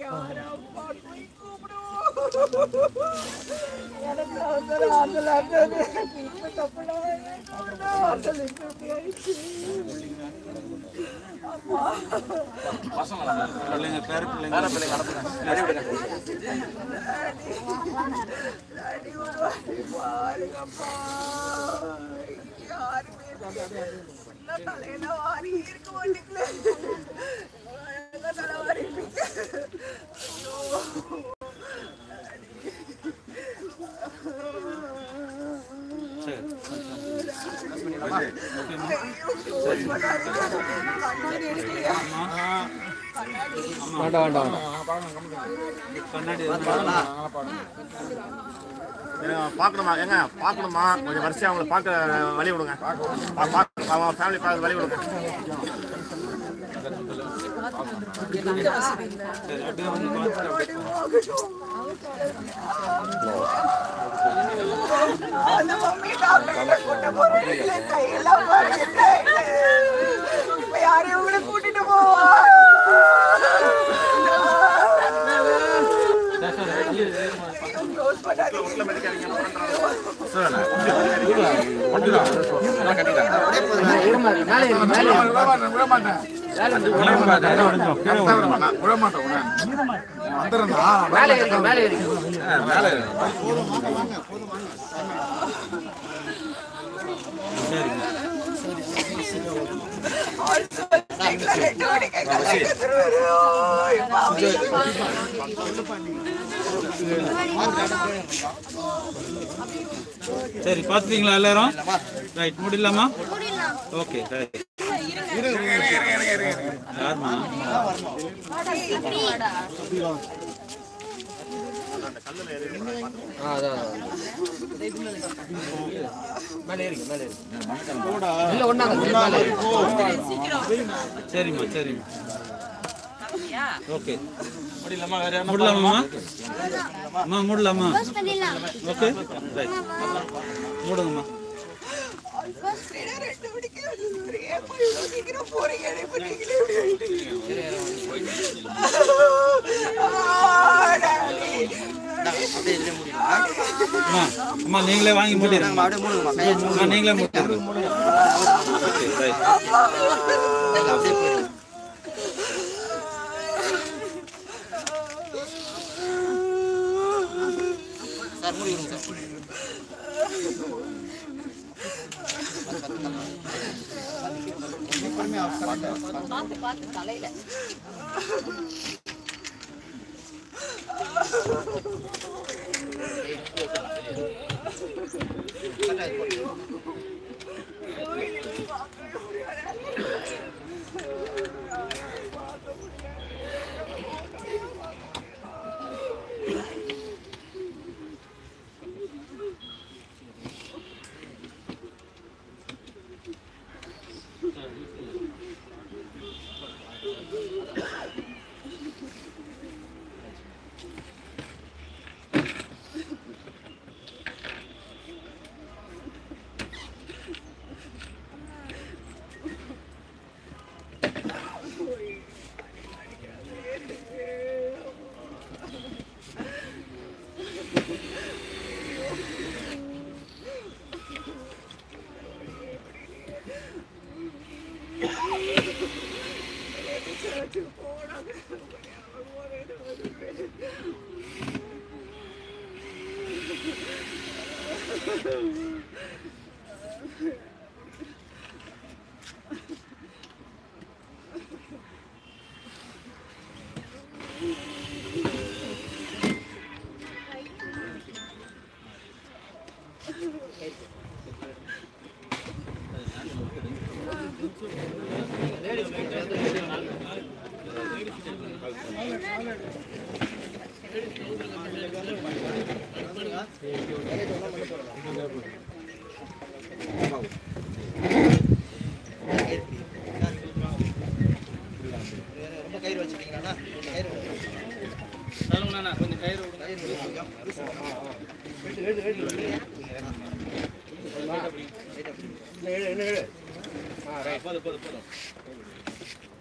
யாரப்பா போய் கூப்பிடுவோம் எனக்கு அவசரம் ஆசல இருந்தது இப்ப தப்புடா ஆசல ஆயிடுச்சு அம்மா பிள்ளைங்க பேர பிள்ளைங்க அடி ஒரு வாட்டி பாருங்கப்பா யாருமே உள்ள தலையில வாரி இருக்க மாட்டேங்குது எங்க தலை வாரி இருக்கு. கண்ணாடி எடுக்கலையா வேண்டாம் வேண்டாம் பார்க்கணுமா ஏங்க பார்க்கணுமா கொஞ்சம் வரிசையாக அவங்களை பார்க்க வழி விடுங்க பா- பார்க்க அவன் ஃபேமிலி பார்க்க வழி விடுங்க அந்த மம்மி டாக்டர் கூட்ட போறேன் கையெல்லாம் வலிக்குது. இப்ப யாரையும் கூட கூட்டிட்டு போவா க்ளோஸ் பண்ணாதீங்க மேலே ஏறு, மேலே ஏறு. மேலே ஏறு, மேலே ஏறு. ரெண்டு மணிக்கு கல்யாணம் எடுத்துருவாரு. இப்ப அவங்க சரி பார்த்துட்டீங்களா எல்லாரும் ரைட் முடியலாமா ஓகே ரைட் யாருமா ஆ, அதான், அதான். மேலே ஏறுங்க, மேலே ஏறுங்க. இல்ல, ஒண்ணாங்க, மேலே ஏறுங்க. சரிம்மா சரிம்மா ஓகே முடியலாமா வேற முடியலாமா அம்மா மூடலாமா ஓகே ரைட் மூடுங்கம்மா ரெண்டு மணிக்கு வருவாரு. ஏப்பா இவ்வளவு சீக்கிரம் போறீங்க? இப்ப நீங்களே இப்படி ஆயிட்டீங்க. ஆ, டாடி. அம்மா அம்மா நீங்களே வாங்கி மூடிடுங்க அம்மா நீங்களே மூடிடுங்க ஓகே ரைட்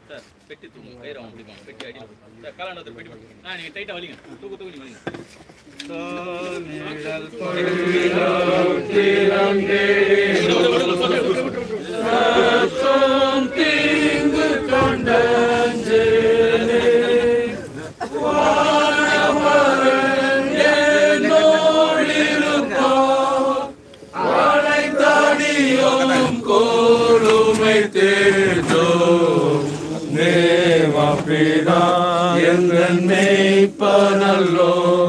சார் பெட்டி தூங்க கயிறு அவங்க பிடிப்பாங்க பெட்டி அடியில் சார் காலாண்டத்தில் பெட்டி பிடிப்பாங்க ஆ நீங்கள் டைட்டாக வலிங்க தூக்கு தூக்கு நீங்க வலிங்க கோலுமை தேர்ந்தோ தேவபிதா எங்கள் மேய்ப்பனல்லோ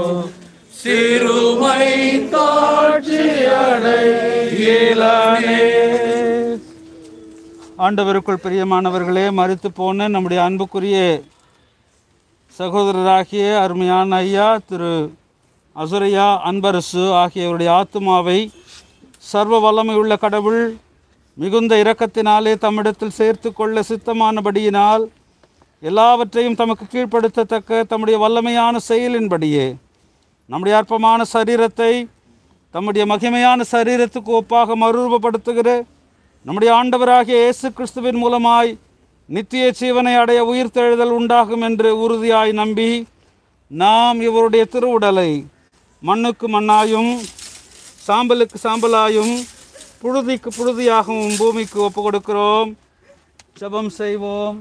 சிறுமை தாட்சி அடையிலானே ஆண்டவருக்குள் பிரியமானவர்களே மறித்து போன நம்முடைய அன்புக்குரிய சகோதரராகிய அருமையான ஐயா திரு அசுரையா அன்பரசு ஆகியவருடைய ஆத்துமாவை சர்வ வல்லமையுள்ள கடவுள் மிகுந்த இரக்கத்தினாலே தம்மிடத்தில் சேர்த்து கொள்ள சித்தமானபடியினால் எல்லாவற்றையும் தமக்கு கீழ்ப்படுத்தத்தக்க தம்முடைய வல்லமையான செயலின்படியே நம்முடைய அற்பமான சரீரத்தை தம்முடைய மகிமையான சரீரத்துக்கு ஒப்பாக மறுரூபப்படுத்துகிற நம்முடைய ஆண்டவராகிய இயேசு கிறிஸ்துவின் மூலமாய் நித்திய ஜீவனை அடைய உயிர்த்தெழுதல் உண்டாகும் என்று உறுதியாய் நம்பி நாம் இவருடைய திருவுடலை மண்ணுக்கு மண்ணாயும் சாம்பலுக்கு சாம்பலாயும் புழுதிக்கு புழுதியாகவும் பூமிக்கு ஒப்பு கொடுக்கிறோம் ஜெபம் செய்வோம்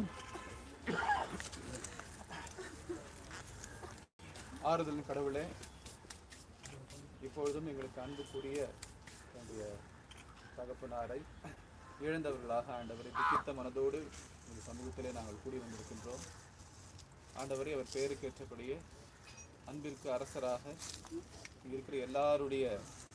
ஆறுதலின் கடவுளே இப்பொழுதும் எங்களுக்கு அன்புக்குரிய என்னுடைய தகப்பனாரை இழந்தவர்களாக ஆண்டவரை துக்கித்த மனதோடு இந்த சமூகத்திலே நாங்கள் கூடி வந்திருக்கின்றோம் ஆண்டவரை அவர் பெயருக்கு ஏற்றபடியே அன்பிற்கு அரசராக இங்க இருக்கிற எல்லாருடைய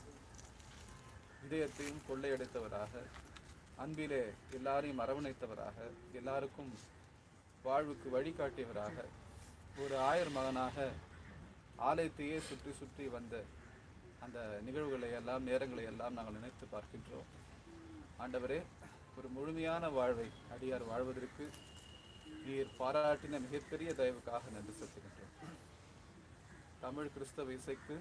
இதயத்தையும் கொள்ளையடைத்தவராக அன்பிலே எல்லாரையும் அரவணைத்தவராக எல்லாருக்கும் வாழ்வுக்கு வழிகாட்டியவராக ஒரு ஆயர் மகனாக ஆலயத்தையே சுற்றி சுற்றி வந்த அந்த நிகழ்வுகளை எல்லாம் நேரங்களை எல்லாம் நாங்கள் நினைத்து பார்க்கின்றோம் ஆண்டவரே ஒரு முழுமையான வாழ்வை அடியார் வாழ்வதற்கு நீர் பாராட்டின மிகப்பெரிய தயவுக்காக நன்றி செலுத்துகின்றோம் தமிழ் கிறிஸ்தவ இசைக்கு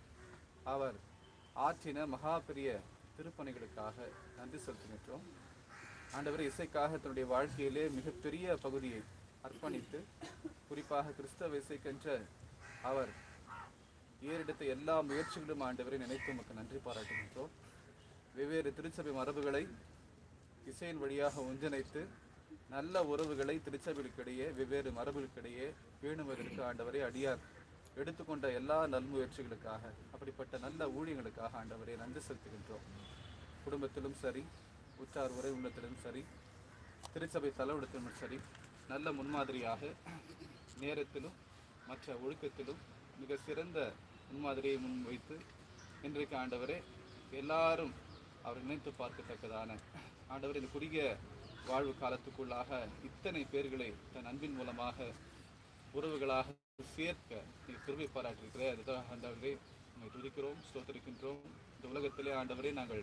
அவர் ஆற்றின மகா பெரிய திருப்பணிகளுக்காக நன்றி செலுத்துகின்றோம் ஆண்டவர் இசைக்காக தன்னுடைய வாழ்க்கையிலே மிகப்பெரிய பகுதியை அர்ப்பணித்து குறிப்பாக கிறிஸ்தவ இசைக்கென்ற அவர் ஏறெடுத்த எல்லா முயற்சிகளும் ஆண்டவரை நினைத்து உமக்கு நன்றி பாராட்டுகின்றோம் வெவ்வேறு திருச்சபை மரபுகளை இசையின் வழியாக ஒன்றிணைத்து நல்ல உறவுகளை திருச்சபைகளுக்கிடையே வெவ்வேறு மரபுகளுக்கிடையே பேணுவதற்கு ஆண்டவரை அடியார் எடுத்துக்கொண்ட எல்லா நல்முயற்சிகளுக்காக அப்படிப்பட்ட நல்ல ஊழியங்களுக்காக ஆண்டவரை நன்றி செலுத்துகின்றோம் குடும்பத்திலும் சரி உற்றார் உறவு உள்ளத்திலும் சரி திருச்சபை தலைவடத்திலும் சரி நல்ல முன்மாதிரியாக நேரத்திலும் மற்ற ஒழுக்கத்திலும் மிக சிறந்த முன்மாதிரியை முன்வைத்து இன்றைக்கு ஆண்டவரே எல்லாரும் அவர் நினைத்து பார்க்கத்தக்கதான ஆண்டவர் இந்த குறுகிய வாழ்வு காலத்துக்குள்ளாக இத்தனை பேர்களை தன் அன்பின் மூலமாக உறவுகளாக சேர்க்க நீ கிருபை பாராட்டிருக்கிற அதுதான் ஆண்டவரே உண்மை துதிக்கிறோம் ஸ்தோத்திரிக்கின்றோம் இந்த உலகத்திலே ஆண்டவரே நாங்கள்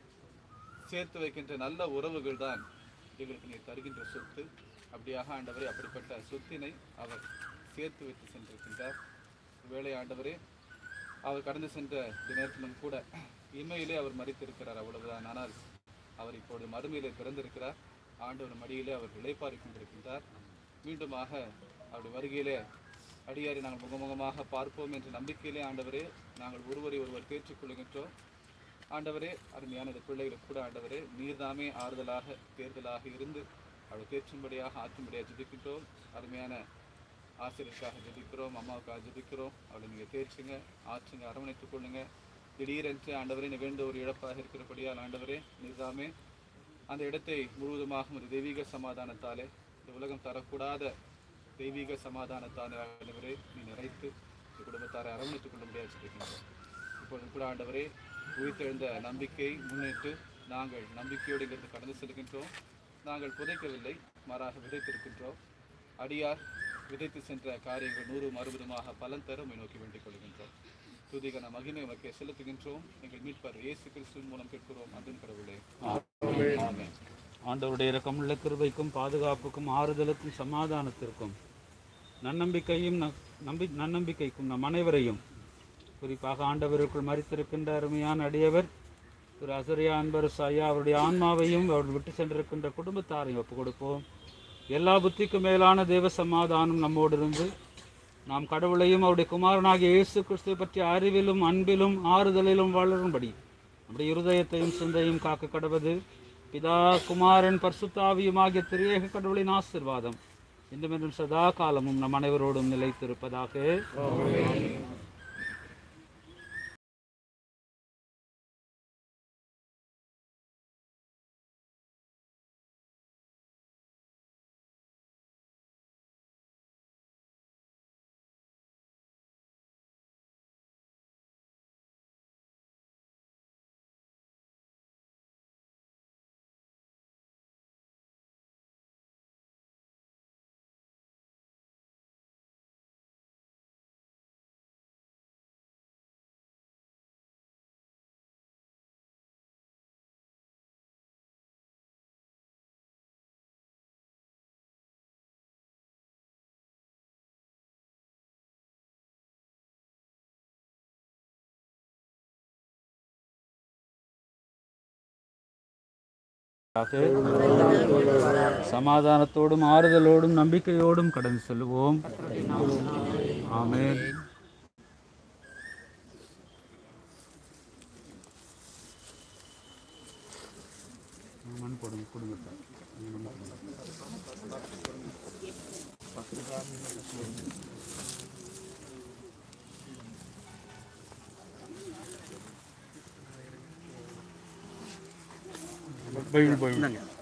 சேர்த்து வைக்கின்ற நல்ல உறவுகள் தான் எங்களுக்கு நீர் தருகின்ற சொத்து அப்படியாக ஆண்டவரே அப்படிப்பட்ட சொத்தினை அவர் சேர்த்து வைத்து சென்றிருக்கின்றார் வேலை ஆண்டவரே அவர் கடந்து சென்ற இந்த நேரத்திலும் கூட இம்மையிலே அவர் மறித்திருக்கிறார் அவ்வளவுதான் ஆனால் அவர் இப்பொழுது மறுமையிலே பிறந்திருக்கிறார் ஆண்டவர் மடியிலே அவர் இளைப்பாறிக் கொண்டிருக்கின்றார் மீண்டுமாக அவருடைய வருகையிலே அடியாரை நாங்கள் முகமுகமாக பார்ப்போம் என்ற நம்பிக்கையிலே ஆண்டவரே நாங்கள் ஒருவரை ஒருவர் தேற்றிக்கொள்கின்றோம் ஆண்டவரே அருமையான இந்த பிள்ளைகளுக்கு கூட ஆண்டவரே நீர்தாமே ஆறுதலாக தேர்தலாக இருந்து அவளை தேற்றும்படியாக ஆற்றும்படியாக ஜெபிக்கின்றோம் அருமையான ஆசிரியருக்காக ஜெபிக்கிறோம் அம்மாவுக்காக ஜெபிக்கிறோம் அவளை நீங்கள் தேய்ச்சுங்க ஆற்றுங்க அரவணைத்துக் கொள்ளுங்க திடீரென்று ஆண்டவரே நிகழ்ந்த ஒரு இழப்பாக இருக்கிறபடியால் ஆண்டவரே நீர்தாமே அந்த இடத்தை முழுவதுமாக ஒரு தெய்வீக சமாதானத்தாலே இந்த உலகம் தரக்கூடாத தெய்வீக சமாதானத்தாலே ஆண்டவரே நீ நிறைத்து இந்த குடும்பத்தாரை அரவணைத்துக் கொள்ளும்படியாக ஜெபிக்கின்றோம் இப்பொழுது கூட ஆண்டவரே உயிர்த்தெழுந்த நம்பிக்கை முன்னிட்டு நாங்கள் நம்பிக்கையோடு இங்கிருந்து கடந்து செல்கின்றோம் நாங்கள் புதைக்கவில்லை மாறாக விதைத்திருக்கின்றோம் அடியார் விதைத்து சென்ற காரியங்கள் நூறு மறுபடியுமாக பலன் தர உம்மை நோக்கி வேண்டிக் கொள்கின்றோம் துதிகன மகிமை உமக்கே செலுத்துகின்றோம் எங்கள் மீட்பர் இயேசு கிறிஸ்துவின் மூலம் கேட்கிறோம் அன்பின் கடவுளே ஆமென் ஆண்டவருடைய இரக்கமுள்ள கிருபைக்கும் பாதுகாப்புக்கும் ஆறுதலுக்கும் சமாதானத்திற்கும் நன்னம்பிக்கையும் ந- நம்பி நன்னம்பிக்கைக்கும் நம் அனைவரையும் குறிப்பாக ஆண்டவருக்குள் மறித்திருக்கின்ற அருமையான அடியவர் திரு அசுரியா அன்பர் ஐயா அவருடைய ஆன்மாவையும் அவர் விட்டு சென்றிருக்கின்ற குடும்பத்தாரையும் ஒப்புக் கொடுப்போம் எல்லா புத்திக்கும் மேலான தேவ சமாதானம் நம்மோடு இருந்து நாம் கடவுளையும் அவருடைய குமாரனாகிய இயேசு கிறிஸ்துவை பற்றிய அறிவிலும் அன்பிலும் ஆறுதலிலும் வளரும்படி நம்முடைய இருதயத்தையும் சிந்தையும் காக்க கடவது பிதா குமாரன் பரிசுத்தாவியும் ஆகிய திரியேக கடவுளின் ஆசிர்வாதம் இன்றும் என்றும் சதா காலமும் நம் அனைவரோடும் நிலைத்திருப்பதாக சமாதானத்தோடும் ஆறுதலோடும் நம்பிக்கையோடும் கடந்து செல்வோம் ஆமென் மண் போடுங்க கொடுங்க சார். Bible Bible